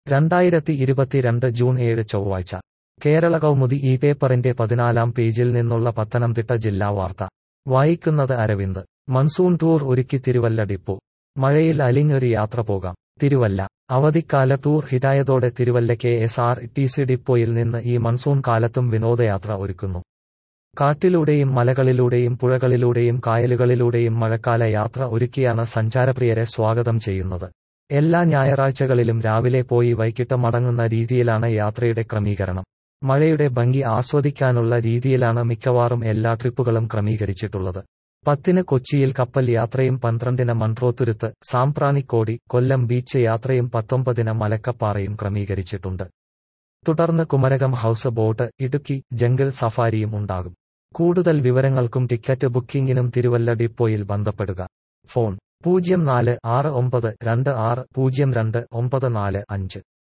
രണ്ടായിരത്തി ഇരുപത്തിരണ്ട് ജൂൺ ഏഴ് ചൊവ്വാഴ്ച കേരള കൗമുദി ഈ പേപ്പറിന്റെ പതിനാലാം പേജിൽ നിന്നുള്ള പത്തനംതിട്ട ജില്ലാ വാർത്ത വായിക്കുന്നത് അരവിന്ദ് മൺസൂൺ ടൂർ ഒരുക്കി തിരുവല്ല ഡിപ്പോ മഴയിൽ അലിഞ്ഞൊരു യാത്ര പോകാം തിരുവല്ല അവധിക്കാല ടൂർ ഹിറ്റായതോടെ Thiruvalla K S R T C ഡിപ്പോയിൽ നിന്ന് ഈ മൺസൂൺ കാലത്തും വിനോദയാത്ര ഒരുക്കുന്നു കാട്ടിലൂടെയും മലകളിലൂടെയും പുഴകളിലൂടെയും കായലുകളിലൂടെയും മഴക്കാല യാത്ര ഒരുക്കിയാണ് സഞ്ചാരപ്രിയരെ സ്വാഗതം ചെയ്യുന്നത് എല്ലാ ഞായറാഴ്ചകളിലും രാവിലെ പോയി വൈകിട്ട് മടങ്ങുന്ന രീതിയിലാണ് യാത്രയുടെ ക്രമീകരണം മഴയുടെ ഭംഗി ആസ്വദിക്കാനുള്ള രീതിയിലാണ് മിക്കവാറും എല്ലാ ട്രിപ്പുകളും ക്രമീകരിച്ചിട്ടുള്ളത് പത്തിന് കൊച്ചിയിൽ കപ്പൽ യാത്രയും പന്ത്രണ്ടിന് മൺട്രോത്തുരുത്ത് സാംപ്രാണിക്കോടി കൊല്ലം ബീച്ച് യാത്രയും പത്തൊമ്പതിന് മലക്കപ്പാറയും ക്രമീകരിച്ചിട്ടുണ്ട് തുടർന്ന് Kumarakom house boat Idukki jungle സഫാരിയും ഉണ്ടാകും കൂടുതൽ വിവരങ്ങൾക്കും ടിക്കറ്റ് ബുക്കിംഗിനും തിരുവല്ല ഡിപ്പോയിൽ ബന്ധപ്പെടുക ഫോൺ പൂജ്യം നാല് ആറ് ഒമ്പത് രണ്ട് ആറ് പൂജ്യം രണ്ട് ഒമ്പത് നാല് അഞ്ച്